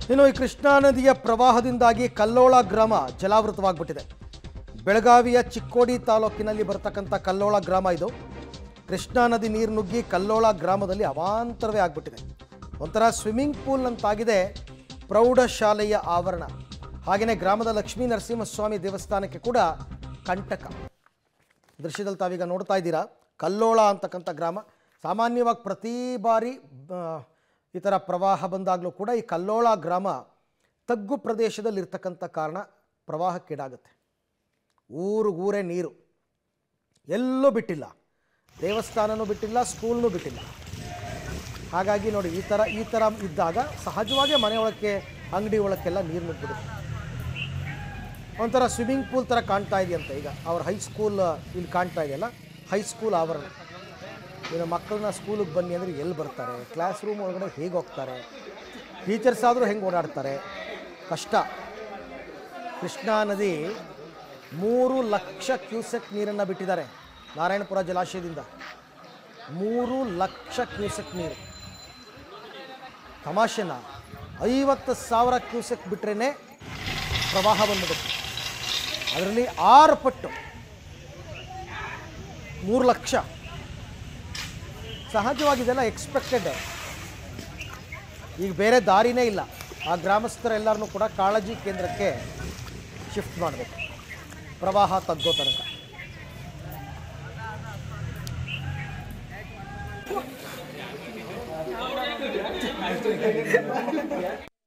ಇನ್ನು ಈ ಕೃಷ್ಣಾ ನದಿಯ ಪ್ರವಾಹದಿಂದಾಗಿ ಕಲ್ಲೋಳ ಗ್ರಾಮ ಜಲಾವೃತವಾಗ್ಬಿಟ್ಟಿದೆ ಬೆಳಗಾವಿಯ ಚಿಕ್ಕೋಡಿ ತಾಲೂಕಿನಲ್ಲಿ ಬರ್ತಕ್ಕಂಥ ಕಲ್ಲೋಳ ಗ್ರಾಮ ಇದು ಕೃಷ್ಣಾ ನದಿ ನೀರು ನುಗ್ಗಿ ಕಲ್ಲೋಳ ಗ್ರಾಮದಲ್ಲಿ ಅವಾಂತರವೇ ಆಗ್ಬಿಟ್ಟಿದೆ ಒಂಥರ ಸ್ವಿಮ್ಮಿಂಗ್ ಪೂಲ್ ಅಂತಾಗಿದೆ ಪ್ರೌಢಶಾಲೆಯ ಆವರಣ ಹಾಗೆಯೇ ಗ್ರಾಮದ ಲಕ್ಷ್ಮೀ ನರಸಿಂಹಸ್ವಾಮಿ ದೇವಸ್ಥಾನಕ್ಕೆ ಕೂಡ ಕಂಟಕ ದೃಶ್ಯದಲ್ಲಿ ತಾವೀಗ ನೋಡ್ತಾ ಇದ್ದೀರಾ ಕಲ್ಲೋಳ ಅಂತಕ್ಕಂಥ ಗ್ರಾಮ ಸಾಮಾನ್ಯವಾಗಿ ಪ್ರತಿ ಬಾರಿ ಆ, ಈ ಥರ ಪ್ರವಾಹ ಬಂದಾಗಲೂ ಕೂಡ ಈ ಕಲ್ಲೋಳ ಗ್ರಾಮ ತಗ್ಗು ಪ್ರದೇಶದಲ್ಲಿರ್ತಕ್ಕಂಥ ಕಾರಣ ಪ್ರವಾಹಕ್ಕೀಡಾಗುತ್ತೆ ಊರಿಗೂರೇ ನೀರು ಎಲ್ಲೂ ಬಿಟ್ಟಿಲ್ಲ ದೇವಸ್ಥಾನನೂ ಬಿಟ್ಟಿಲ್ಲ ಸ್ಕೂಲ್ನೂ ಬಿಟ್ಟಿಲ್ಲ ಹಾಗಾಗಿ ನೋಡಿ ಈ ಥರ ಈ ಥರ ಇದ್ದಾಗ ಸಹಜವಾಗೇ ಮನೆ ಒಳಕ್ಕೆ ಅಂಗಡಿ ಒಳಕ್ಕೆಲ್ಲ ನೀರು ನುಗ್ಬಿಡುತ್ತೆ ಒಂಥರ ಸ್ವಿಮ್ಮಿಂಗ್ ಪೂಲ್ ಥರ ಕಾಣ್ತಾ ಇದೆಯಂತೆ ಈಗ ಅವ್ರ ಹೈಸ್ಕೂಲ್ ಇಲ್ಲಿ ಕಾಣ್ತಾ ಇದೆಯಲ್ಲ ಹೈಸ್ಕೂಲ್ ಆವರಣ ಇನ್ನು ಮಕ್ಕಳನ್ನ ಸ್ಕೂಲಿಗೆ ಬನ್ನಿ ಅಂದರೆ ಎಲ್ಲಿ ಬರ್ತಾರೆ ಕ್ಲಾಸ್ ರೂಮ್ ಒಳಗಡೆ ಹೇಗೆ ಹೋಗ್ತಾರೆ ಟೀಚರ್ಸ್ ಆದರೂ ಹೆಂಗೆ ಓಡಾಡ್ತಾರೆ ಕಷ್ಟ ಕೃಷ್ಣಾ ನದಿ ಮೂರು ಲಕ್ಷ ಕ್ಯೂಸೆಕ್ ನೀರನ್ನು ಬಿಟ್ಟಿದ್ದಾರೆ ನಾರಾಯಣಪುರ ಜಲಾಶಯದಿಂದ ಮೂರು ಲಕ್ಷ ಕ್ಯೂಸೆಕ್ ನೀರು ತಮಾಷೆನ ಐವತ್ತು ಸಾವಿರ ಕ್ಯೂಸೆಕ್ ಬಿಟ್ರೇ ಪ್ರವಾಹ ಬಂದ್ಬಿಡುತ್ತೆ ಅದರಲ್ಲಿ ಆರು ಪಟ್ಟು ಮೂರು ಲಕ್ಷ ಸಹಜವಾಗಿ ಇದೆಲ್ಲ ಎಕ್ಸ್ಪೆಕ್ಟೆಡ್ ಈಗ ಬೇರೆ ದಾರಿನೇ ಇಲ್ಲ ಆ ಗ್ರಾಮಸ್ಥರೆಲ್ಲರನ್ನೂ ಕೂಡ ಕಾಳಜಿ ಕೇಂದ್ರಕ್ಕೆ ಶಿಫ್ಟ್ ಮಾಡಬೇಕು ಪ್ರವಾಹ ತಗ್ಗೋ ತನಕ